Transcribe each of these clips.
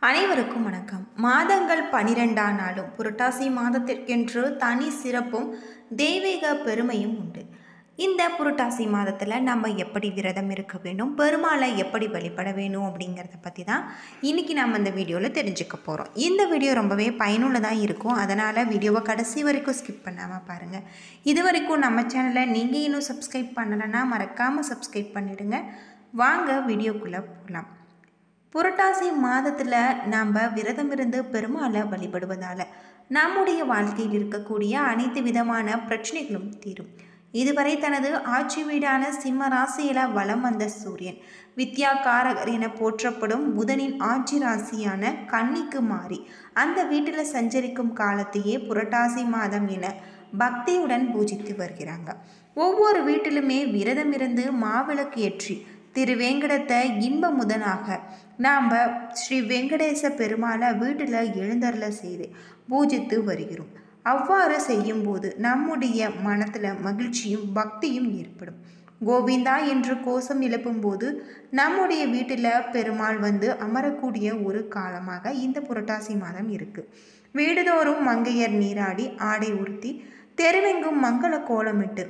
அனைவருக்கும் வணக்கம் மாதங்கள் பனிரெண்டாம் நாளும் புரட்டாசி மாதத்திற்கென்று தனி சிறப்பும் தெய்வீக பெருமையும் உண்டு இந்த புரட்டாசி மாதத்தில் நம்ம எப்படி விரதம் இருக்க வேண்டும் பெருமாளை எப்படி வழிபட வேணும் அப்படிங்கிறத பற்றி தான் இன்றைக்கி நம்ம இந்த வீடியோவில் தெரிஞ்சுக்க போகிறோம் இந்த வீடியோ ரொம்பவே பயனுள்ளதாக இருக்கும் அதனால் வீடியோவை கடைசி வரைக்கும் ஸ்கிப் பண்ணாமல் பாருங்கள் இது வரைக்கும் நம்ம சேனலை நீங்கள் இன்னும் சப்ஸ்கிரைப் பண்ணலைன்னா மறக்காமல் சப்ஸ்கிரைப் பண்ணிவிடுங்க வாங்க வீடியோக்குள்ளே போகலாம் புரட்டாசி மாதத்தில் நாம் விரதம் இருந்து பெருமாளை வழிபடுவதால் நம்முடைய வாழ்க்கையில் இருக்கக்கூடிய அனைத்து விதமான பிரச்சனைகளும் தீரும் இதுவரை தனது ஆட்சி வீடான சிம்ம ராசியில வலம் வந்த சூரியன் வித்யாகாரகர் என போற்றப்படும் புதனின் ஆட்சி ராசியான கன்னிக்கு மாறி அந்த வீட்டில் சஞ்சரிக்கும் காலத்தையே புரட்டாசி மாதம் என பக்தியுடன் பூஜித்து வருகிறாங்க ஒவ்வொரு வீட்டிலுமே விரதம் இருந்து மாவிளக்கு ஏற்றி திரு வேங்கடத்தை இன்ப முதனாக நாம் ஸ்ரீ வெங்கடேச பெருமாளை வீட்டில் எழுந்தருள செய்து பூஜித்து வருகிறோம் அவ்வாறு செய்யும்போது நம்முடைய மனத்தில் மகிழ்ச்சியும் பக்தியும் ஏற்படும் கோவிந்தா என்று கோஷம் எழுப்பும்போது நம்முடைய வீட்டில் பெருமாள் வந்து அமரக்கூடிய ஒரு காலமாக இந்த புரட்டாசி மாதம் இருக்குது வீடுதோறும் மங்கையர் நீராடி ஆடை உடுத்தி தெருவெங்கும் மங்கள கோலமிட்டு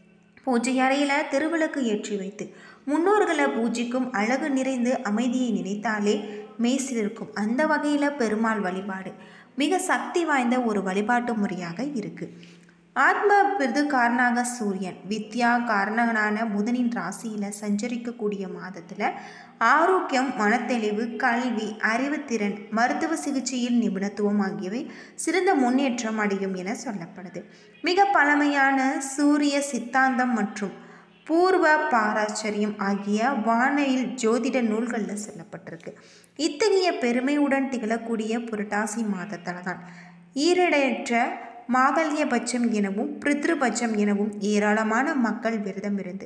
பூஜை அறையில் திருவிளக்கு ஏற்றி வைத்து முன்னோர்களை பூஜிக்கும் அழகு நிறைந்து அமைதியை நினைத்தாலே மெய்சிலிருக்கும் அந்த வகையில் பெருமாள் வழிபாடு மிக சக்தி வாய்ந்த ஒரு வழிபாட்டு முறையாக இருக்குது ஆத்ம பிரிது காரணாக சூரியன் வித்யா காரணகனான புதனின் ராசியில் சஞ்சரிக்கக்கூடிய மாதத்தில் ஆரோக்கியம் மனத்தெளிவு கல்வி அறிவுத்திறன் மருத்துவ சிகிச்சையில் நிபுணத்துவம் ஆகியவை சிறந்த முன்னேற்றம் அடையும் என சொல்லப்படுது மிக பழமையான சூரிய சித்தாந்தம் மற்றும் பூர்வ பாராச்சரியம் ஆகிய வானையில் ஜோதிட நூல்களில் சொல்லப்பட்டிருக்கு இத்தகைய பெருமையுடன் திகழக்கூடிய புரட்டாசி மாதத்தில் தான் ஈரடையற்ற மாகல்யபட்சம் எனவும் பிருத்ருபட்சம் எனவும் ஏராளமான மக்கள் விரதம் இருந்து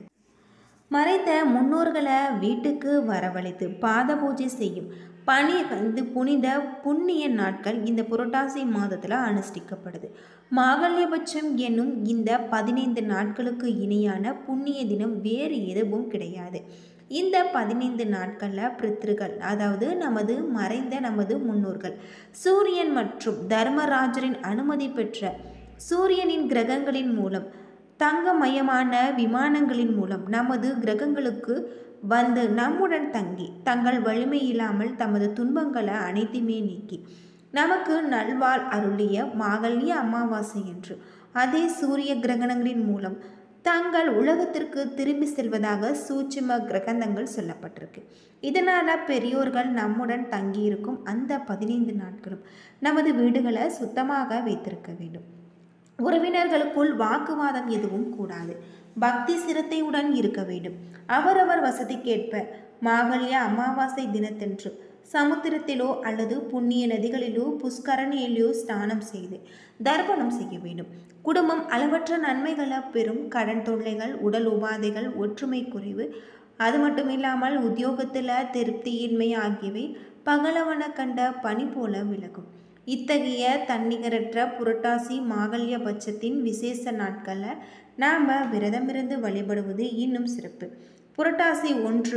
மறைந்த முன்னோர்களை வீட்டுக்கு வரவழைத்து பாத பூஜை செய்யும் பனி வந்து புனித புண்ணிய நாட்கள் இந்த புரட்டாசி மாதத்தில் அனுஷ்டிக்கப்படுது மாகல்யபட்சம் என்னும் இந்த பதினைந்து நாட்களுக்கு இணையான புண்ணிய தினம் வேறு எதுவும் கிடையாது இந்த பதினைந்து நாட்களில் பிரித்திருகள் அதாவது நமது மறைந்த நமது முன்னோர்கள் சூரியன் மற்றும் தர்மராஜரின் அனுமதி பெற்ற சூரியனின் கிரகங்களின் மூலம் தங்கமயமான விமானங்களின் மூலம் நமது கிரகங்களுக்கு வந்து நம்முடன் தங்கி தங்கள் வலிமை இல்லாமல் தமது துன்பங்களை அனைத்துமே நீக்கி நமக்கு நல்வாழ் அருளிய மாகல்ய அமாவாசை என்று அதே சூரிய கிரகணங்களின் மூலம் தங்கள் உலகத்திற்கு திரும்பி செல்வதாக சூட்சும கிரகந்தங்கள் சொல்லப்பட்டிருக்கு இதனால் பெரியோர்கள் நம்முடன் தங்கியிருக்கும் அந்த பதினைந்து நாட்களும் நமது வீடுகளை சுத்தமாக வைத்திருக்க வேண்டும் உறவினர்களுக்குள் வாக்குவாதம் எதுவும் கூடாது பக்தி சிரத்தையுடன் இருக்க வேண்டும் அவரவர் வசதிக்கேற்ப மாகல்ய அமாவாசை தினத்தன்று சமுத்திரத்திலோ அல்லது புண்ணிய நதிகளிலோ புஷ்கரணியிலோ ஸ்நானம் செய்து தர்ப்பணம் செய்ய வேண்டும் குடும்பம் அளவற்ற நன்மைகளை பெறும் கடன் தொல்லைகள் உடல் உபாதைகள் ஒற்றுமை குறைவு அது மட்டும் இல்லாமல் உத்தியோகத்தில் திருப்தியின்மை ஆகியவை பகலவன கண்ட பனி போல விலகும் இத்தகைய தன்னிகரற்ற புரட்டாசி மாகல்ய பட்சத்தின் விசேஷ நாட்களில் நாம் விரதமிருந்து வழிபடுவது இன்னும் சிறப்பு புரட்டாசி ஒன்று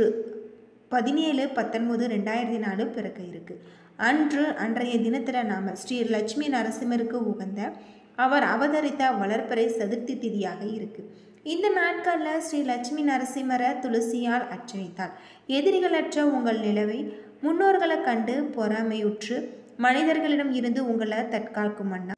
பதினேழு பத்தொன்பது ரெண்டாயிரத்தி நாலு பிறக்க இருக்குது அன்று அன்றைய தினத்தில் நாம் ஸ்ரீ லட்சுமி நரசிம்மருக்கு உகந்த அவர் அவதரித்த வளர்ப்பறை சதுர்த்தி திதியாக இருக்குது இந்த நாட்களில் ஸ்ரீ லட்சுமி நரசிம்மரை துளசியால் அர்ச்சனித்தால் எதிரிகளற்ற உங்கள் நிலவை முன்னோர்களை கண்டு பொறாமையுற்று மனிதர்களிடம் இருந்து உங்களை தற்காக்கும் வண்ணம்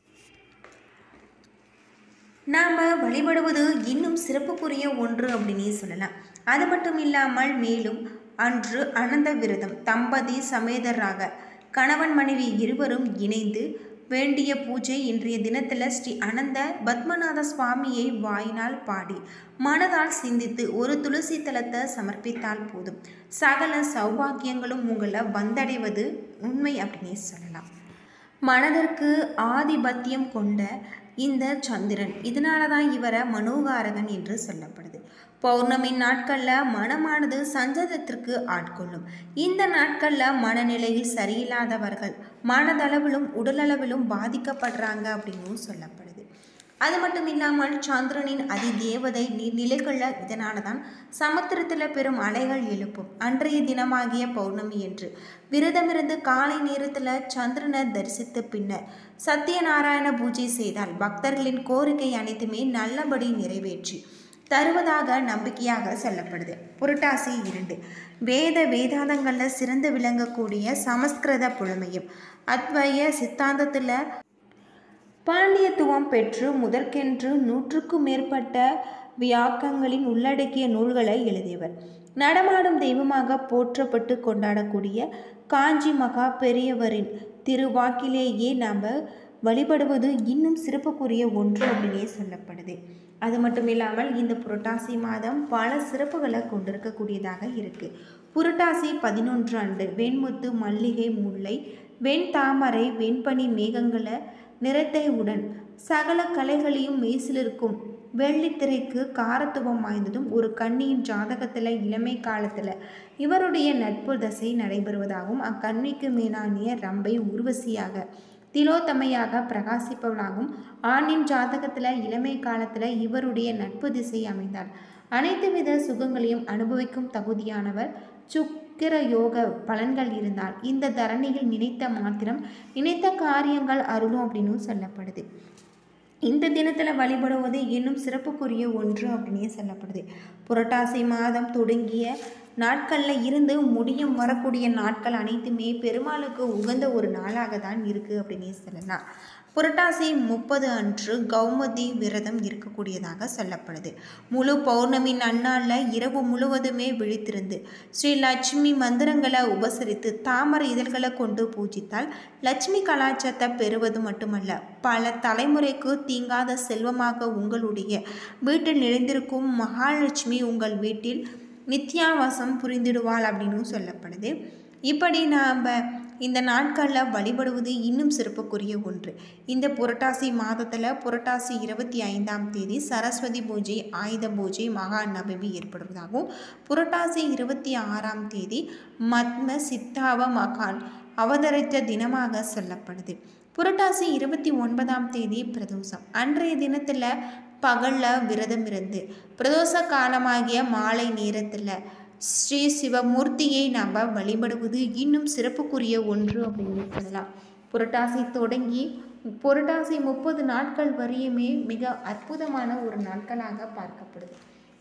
நாம் வழிபடுவது இன்னும் சிறப்புக்குரிய ஒன்று அப்படின்னு சொல்லலாம் அது மட்டும் இல்லாமல் மேலும் அன்று அனந்த விரதம் தம்பதி சமேதராக கணவன் மனைவி இருவரும் இணைந்து வேண்டிய பூஜை இன்றைய தினத்தில் ஸ்ரீ அனந்த பத்மநாத சுவாமியை வாயினால் பாடி மனதால் சிந்தித்து ஒரு துளசி தலத்தை சமர்ப்பித்தால் போதும் சகல சௌபாக்கியங்களும் உங்களை வந்தடைவது உண்மை அப்படின்னே சொல்லலாம் மனதிற்கு ஆதிபத்தியம் கொண்ட இந்த சந்திரன் இதனால தான் இவரை மனோகாரகன் என்று சொல்லப்படுது பௌர்ணமி நாட்களில் மனமானது சஞ்சதத்திற்கு ஆட்கொள்ளும் இந்த நாட்களில் மனநிலையில் சரியில்லாதவர்கள் மனதளவிலும் உடலளவிலும் பாதிக்கப்படுறாங்க அப்படின்னும் சொல்லப்படுது அது மட்டும் இல்லாமல் சந்திரனின் அதிதேவதை நீர் நிலை கொள்ள இதனால்தான் சமுத்திரத்தில் பெரும் அலைகள் எழுப்பும் அன்றைய தினமாகிய பௌர்ணமி என்று விரதமிருந்து காலை நேரத்தில் சந்திரனை தரிசித்த பின்னர் சத்யநாராயண பூஜை செய்தால் பக்தர்களின் கோரிக்கை அனைத்துமே நல்லபடி நிறைவேற்றி தருவதாக நம்பிக்கையாக சொல்லப்படுது புரட்டாசி இரண்டு வேத வேதாந்தங்களில் சிறந்து விளங்கக்கூடிய சமஸ்கிருத புலமையும் அத்வய சித்தாந்தத்தில் பாண்டியத்துவம் பெற்று முதற்கென்று நூற்றுக்கும் மேற்பட்ட வியாக்கங்களின் உள்ளடக்கிய நூல்களை எழுதியவர் நடமாடும் தெய்வமாக போற்றப்பட்டு கொண்டாடக்கூடிய காஞ்சி மகா பெரியவரின் திருவாக்கிலேயே நாம் வழிபடுவது இன்னும் சிறப்புக்குரிய ஒன்று அப்படின்னே சொல்லப்படுது அது மட்டும் இல்லாமல் இந்த புரட்டாசி மாதம் பல சிறப்புகளை கொண்டிருக்கக்கூடியதாக இருக்குது புரட்டாசி பதினொன்று அன்று வெண்முத்து மல்லிகை முல்லை வெண் தாமரை வெண்பனி மேகங்களை நிறத்தை உடன் சகல கலைகளையும் மெய்சிலிருக்கும் வெள்ளித்திரைக்கு காரத்துவம் வாய்ந்ததும் ஒரு கன்னியின் ஜாதகத்தில் இளமை காலத்தில் இவருடைய நட்பு தசை நடைபெறுவதாகவும் அக்கன்னிக்கு மேலானிய ரம்பை உருவசியாக திலோத்தமையாக பிரகாசிப்பவளாகவும் ஆணின் ஜாதகத்தில் இளமை காலத்தில் இவருடைய நட்பு திசை அமைந்தார் அனைத்து வித சுகங்களையும் அனுபவிக்கும் தகுதியானவர் சுக்கிர யோக பலன்கள் இருந்தால் இந்த தரணியில் நினைத்த மாத்திரம் நினைத்த காரியங்கள் அருளும் அப்படின்னு சொல்லப்படுது இந்த தினத்தில் வழிபடுவது இன்னும் சிறப்புக்குரிய ஒன்று அப்படின்னே சொல்லப்படுது புரட்டாசி மாதம் தொடங்கிய நாட்களில் இருந்து முடியும் வரக்கூடிய நாட்கள் அனைத்துமே பெருமாளுக்கு உகந்த ஒரு நாளாக தான் இருக்குது அப்படின்னே சொல்லலாம் புரட்டாசி முப்பது அன்று கௌமதி விரதம் இருக்கக்கூடியதாக சொல்லப்படுது முழு பௌர்ணமி நன்னாளில் இரவு முழுவதுமே விழித்திருந்து ஸ்ரீ லட்சுமி மந்திரங்களை உபசரித்து தாமரை இதழ்களை கொண்டு பூஜித்தால் லட்சுமி கலாச்சாரத்தை பெறுவது மட்டுமல்ல பல தலைமுறைக்கு தீங்காத செல்வமாக உங்களுடைய வீட்டில் நிறைந்திருக்கும் மகாலட்சுமி உங்கள் வீட்டில் நித்யாவாசம் புரிந்திடுவாள் அப்படின்னு சொல்லப்படுது இப்படி நாம் இந்த நாட்களில் வழிபடுவது இன்னும் சிறப்புக்குரிய ஒன்று இந்த புரட்டாசி மாதத்தில் புரட்டாசி இருபத்தி ஐந்தாம் தேதி சரஸ்வதி பூஜை ஆயுத பூஜை மகா நபவி ஏற்படுவதாகவும் புரட்டாசி இருபத்தி ஆறாம் தேதி மத்ம சித்தாவ மகான் அவதரித்த தினமாக சொல்லப்படுது புரட்டாசி இருபத்தி ஒன்பதாம் தேதி பிரதோஷம் அன்றைய தினத்தில் பகலில் விரதம் இருந்து பிரதோஷ காலமாகிய மாலை நேரத்தில் ஸ்ரீ சிவமூர்த்தியை நாம் வழிபடுவது இன்னும் சிறப்புக்குரிய ஒன்று அப்படின்னு சொல்லலாம் புரட்டாசி தொடங்கி புரட்டாசி முப்பது நாட்கள் வரையுமே மிக அற்புதமான ஒரு நாட்களாக பார்க்கப்படுது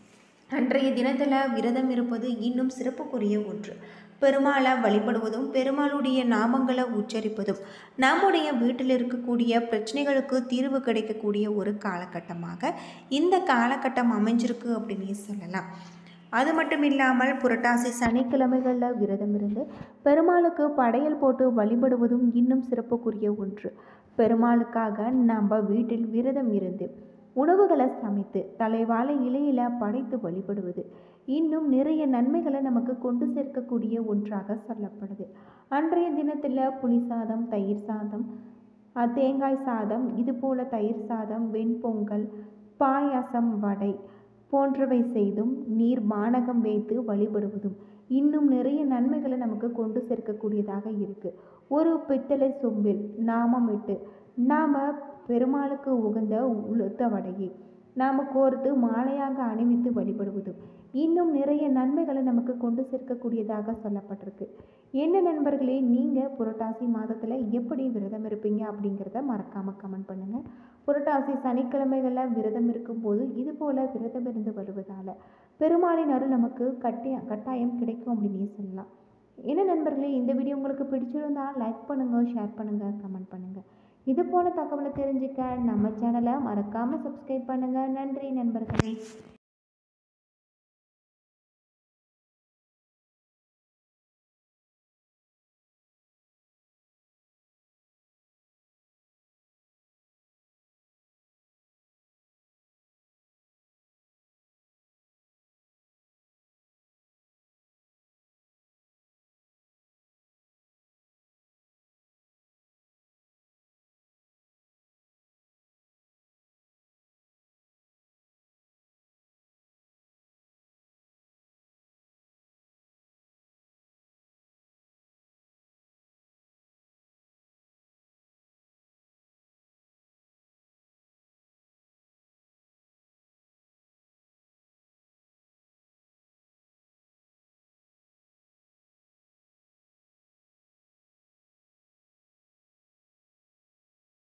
அன்றைய தினத்தில் விரதம் இருப்பது இன்னும் சிறப்புக்குரிய ஒன்று பெருமாளை வழிபடுவதும் பெருமாளுடைய நாமங்களை உச்சரிப்பதும் நம்முடைய வீட்டில் இருக்கக்கூடிய பிரச்சனைகளுக்கு தீர்வு கிடைக்கக்கூடிய ஒரு காலகட்டமாக இந்த காலகட்டம் அமைஞ்சிருக்கு அப்படின்னே சொல்லலாம் அது மட்டும் இல்லாமல் புரட்டாசி சனிக்கிழமைகளில் விரதம் இருந்து பெருமாளுக்கு படையல் போட்டு வழிபடுவதும் இன்னும் சிறப்புக்குரிய ஒன்று பெருமாளுக்காக நம்ம வீட்டில் விரதம் இருந்து உணவுகளை சமைத்து தலைவாழை இலையில படைத்து வழிபடுவது இன்னும் நிறைய நன்மைகளை நமக்கு கொண்டு சேர்க்கக்கூடிய ஒன்றாக சொல்லப்படுது அன்றைய தினத்தில் புளி சாதம் தயிர் சாதம் அஹ், தேங்காய் சாதம் இது போல தயிர் சாதம் வெண்பொங்கல் பாயாசம் வடை போன்றவை செய்தும் நீர் பானகம் வைத்து வழிபடுவதும் இன்னும் நிறைய நன்மைகளை நமக்கு கொண்டு சேர்க்கக்கூடியதாக இருக்குது ஒரு பித்தளை சொம்பில் நாமமிட்டு நாம் பெருமாளுக்கு உகந்த உளுத்த வடையை நாம் கோர்த்து மாலையாக அணிவித்து வழிபடுவதும் இன்னும் நிறைய நன்மைகளை நமக்கு கொண்டு சேர்க்கக்கூடியதாக சொல்லப்பட்டிருக்கு என்ன நண்பர்களே நீங்கள் புரட்டாசி மாதத்தில் எப்படி விரதம் இருப்பீங்க அப்படிங்கிறத மறக்காமல் கமெண்ட் பண்ணுங்கள் புரட்டாசி சனிக்கிழமைகளில் விரதம் இருக்கும்போது இது போல் விரதம் இருந்து வருவதால் பெருமாளின் அருள் நமக்கு கட்டி கட்டாயம் கிடைக்கும் அப்படின்னே சொல்லலாம் என்ன நண்பர்களே இந்த வீடியோ உங்களுக்கு பிடிச்சிருந்தா லைக் பண்ணுங்கள் ஷேர் பண்ணுங்கள் கமெண்ட் பண்ணுங்கள் இது போல தகவலை தெரிஞ்சுக்க நம்ம சேனலை மறக்காமல் சப்ஸ்கிரைப் பண்ணுங்கள் நன்றி நண்பர்களே